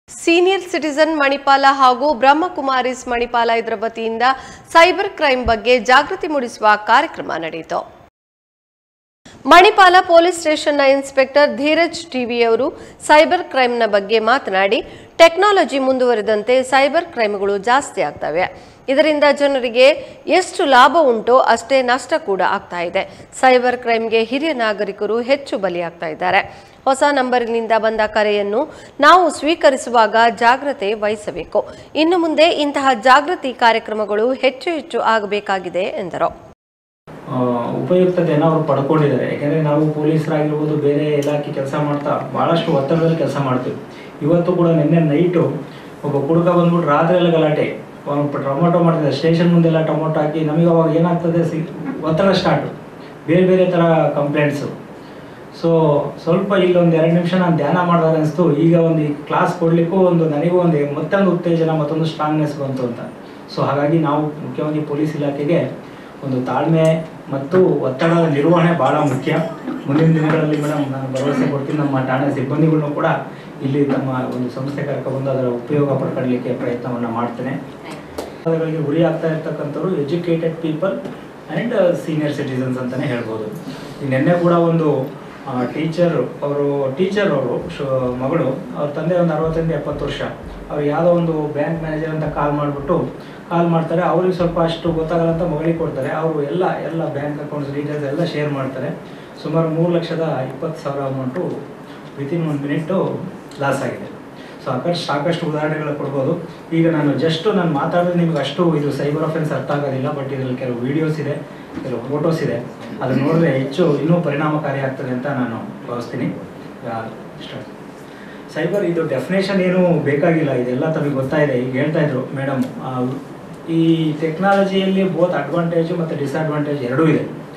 senior citizen Manipal ಹಾಗೂ ಬ್ರಹ್ಮಕುಮಾರೀಸ್ ಮಣಿಪಾಲ ಇದರ ವತಿಯಿಂದ ಸೈಬರ್ ಕ್ರೈಮ್ ಬಗ್ಗೆ ಜಾಗೃತಿ ಮೂಡಿಸುವ ಕಾರ್ಯಕ್ರಮ ನಡೆಯಿತು ಮಣಿಪಾಲ ಪೊಲೀಸ್ ಸ್ಟೇಷನ್ನ ಇನ್ಸ್ಪೆಕ್ಟರ್ ಧೀರಜ್ ಟಿವಿ ಅವರು ಸೈಬರ್ ಕ್ರೈಮ್ನ ಬಗ್ಗೆ ಮಾತನಾಡಿ ಟೆಕ್ನಾಲಜಿ ಮುಂದುವರಿದಂತೆ ಸೈಬರ್ ಕ್ರೈಮ್ಗಳು ಜಾಸ್ತಿ ಆಗ್ತವೆ ಇದರಿಂದ ಜನರಿಗೆ ಎಷ್ಟು ಲಾಭ ಉಂಟೋ ಅಷ್ಟೇ ನಷ್ಟ ಕೂಡ ಆಗ್ತಾ ಇದೆ ಸೈಬರ್ ಕ್ರೈಮ್ಗೆ ಹಿರಿಯ ನಾಗರಿಕರು ಹೆಚ್ಚು ಬಲಿಯಾಗ್ತಾ ಇದ್ದಾರೆ ಹೊಸ ನಂಬರಿನಿಂದ ಬಂದ ಕರೆಯನ್ನು ನಾವು ಸ್ವೀಕರಿಸುವಾಗ ಜಾಗ್ರತೆ ವಹಿಸಬೇಕು ಇನ್ನು ಮುಂದೆ ಇಂತಹ ಜಾಗೃತಿ ಕಾರ್ಯಕ್ರಮಗಳು ಹೆಚ್ಚು ಹೆಚ್ಚು ಆಗಬೇಕಾಗಿದೆ ಎಂದರು ಆ, ಉಪಯುಕ್ತತೆಯನ್ನು ಅವರು ಪಡ್ಕೊಂಡಿದ್ದಾರೆ ಯಾಕೆಂದರೆ ನಾವು ಪೊಲೀಸರಾಗಿರ್ಬೋದು ಬೇರೆ ಇಲಾಖೆ ಕೆಲಸ ಮಾಡ್ತಾ ಭಾಳಷ್ಟು ಒತ್ತಡದಲ್ಲಿ ಕೆಲಸ ಮಾಡ್ತೀವಿ ಇವತ್ತು ಕೂಡ ನಿನ್ನೆ ನೈಟು ಒಬ್ಬ ಕುಡುಕ ಬಂದ್ಬಿಟ್ಟು ರಾತ್ರಿ ಎಲ್ಲ ಗಲಾಟೆ ಅವ್ನು ಪ- ಟೊಮೊಟೊ ಮಾಡ್ತಿದ್ದ ಸ್ಟೇಷನ್ ಮುಂದೆಲ್ಲ ಟೊಮೊಟೊ ಹಾಕಿ ನಮಗೆ ಅವಾಗ ಏನಾಗ್ತದೆ ಸಿ ಒತ್ತಡ ಸ್ಟಾರ್ಟು ಬೇರೆ ಬೇರೆ ಥರ ಕಂಪ್ಲೇಂಟ್ಸು ಸೊ ಸ್ವಲ್ಪ ಇಲ್ಲೊಂದು ಎರಡು ನಿಮಿಷ ನಾನು ಧ್ಯಾನ ಮಾಡಿದಾಗ ಅನಿಸ್ತು ಈಗ ಒಂದು ಈ ಕ್ಲಾಸ್ ಕೊಡಲಿಕ್ಕೂ ಒಂದು ನನಗೂ ಒಂದು ಮತ್ತೊಂದು ಉತ್ತೇಜನ ಮತ್ತೊಂದು ಸ್ಟ್ರಾಂಗ್ನೆಸ್ ಬಂತು ಅಂತ ಸೊ ಹಾಗಾಗಿ ನಾವು ಮುಖ್ಯವಾಗಿ ಪೊಲೀಸ್ ಇಲಾಖೆಗೆ ಒಂದು ತಾಳ್ಮೆ ಮತ್ತು ಒತ್ತಡದ ನಿರ್ವಹಣೆ ಭಾಳ ಮುಖ್ಯ ಮುಂದಿನ ದಿನಗಳಲ್ಲಿ ಮೇಡಮ್ ನಾನು ಭರವಸೆ ಕೊಡ್ತೀನಿ ನಮ್ಮ ಠಾಣೆ ಸಿಬ್ಬಂದಿಗಳನ್ನು ಕೂಡ ಇಲ್ಲಿ ತಮ್ಮ ಒಂದು ಸಂಸ್ಥೆ ಕರ್ಕೊಬಂದು ಅದರ ಉಪಯೋಗ ಪಡ್ಕೊಳ್ಳಿಕ್ಕೆ ಪ್ರಯತ್ನವನ್ನು ಮಾಡ್ತೇನೆ ಗಳಿಗೆ ಗುರಿ ಆಗ್ತಾ ಇರ್ತಕ್ಕಂಥವ್ರು educated people and senior citizens ಅಂತಲೇ ಹೇಳ್ಬೋದು ಈ ನಿನ್ನೆ ಕೂಡ ಒಂದು ಟೀಚರ್ ಅವರು ಟೀಚರ್ ಅವರು ಮಗಳು ಅವ್ರ ತಂದೆ ಒಂದು ಅರವತ್ತರಿಂದ ಎಪ್ಪತ್ತು ವರ್ಷ ಅವ್ರು ಯಾವುದೋ ಒಂದು ಬ್ಯಾಂಕ್ ಮ್ಯಾನೇಜರ್ ಅಂತ ಕಾಲ್ ಮಾಡಿಬಿಟ್ಟು ಕಾಲ್ ಮಾಡ್ತಾರೆ ಅವ್ರಿಗೆ ಸ್ವಲ್ಪ ಅಷ್ಟು ಗೊತ್ತಾಗಲ್ಲ ಅಂತ ಮಗಳಿಗೆ ಕೊಡ್ತಾರೆ ಅವರು ಎಲ್ಲ ಎಲ್ಲ ಬ್ಯಾಂಕ್ ಅಕೌಂಟ್ಸ್ ಡೀಟೇಲ್ಸ್ ಎಲ್ಲ ಶೇರ್ ಮಾಡ್ತಾರೆ ಸುಮಾರು ಮೂರು ಲಕ್ಷದ ಇಪ್ಪತ್ತು ಸಾವಿರ amount within one minute loss ಆಗಿದೆ ಸೊ ಸಾಕಷ್ಟು ಸಾಕಷ್ಟು ಉದಾಹರಣೆಗಳು ಕೊಡ್ಬೋದು ಈಗ ನಾನು ಜಸ್ಟ್ ನಾನು ಮಾತಾಡಿದ್ರೆ ನಿಮ್ಗೆ ಅಷ್ಟು ಇದು ಸೈಬರ್ ಅಫೆನ್ಸ್ ಅರ್ಥ ಆಗೋದಿಲ್ಲ ಬಟ್ ಇದರಲ್ಲಿ ಕೆಲವು ವಿಡಿಯೋಸ್ ಇದೆ ಕೆಲವು ಫೋಟೋಸ್ ಇದೆ ಅದನ್ನ ನೋಡಿದ್ರೆ ಹೆಚ್ಚು ಇನ್ನೂ ಪರಿಣಾಮಕಾರಿ ಆಗ್ತದೆ ಅಂತ ನಾನು ಭಾವಿಸ್ತೀನಿ ಸ್ಟಾರ್ಟ್ ಸೈಬರ್ ಇದು ಡೆಫಿನೇಷನ್ ಏನು ಬೇಕಾಗಿಲ್ಲ ಇದೆಲ್ಲ ತಮಗೆ ಗೊತ್ತಾಯಿದೆ ಈಗ ಹೇಳ್ತಾ ಇದ್ರು ಮೇಡಮ್ ಈ ಟೆಕ್ನಾಲಜಿಯಲ್ಲಿ ಬೋತ್ ಅಡ್ವಾಂಟೇಜು ಮತ್ತು ಡಿಸ್ಅಡ್ವಾಂಟೇಜ್ ಎರಡೂ ಇದೆ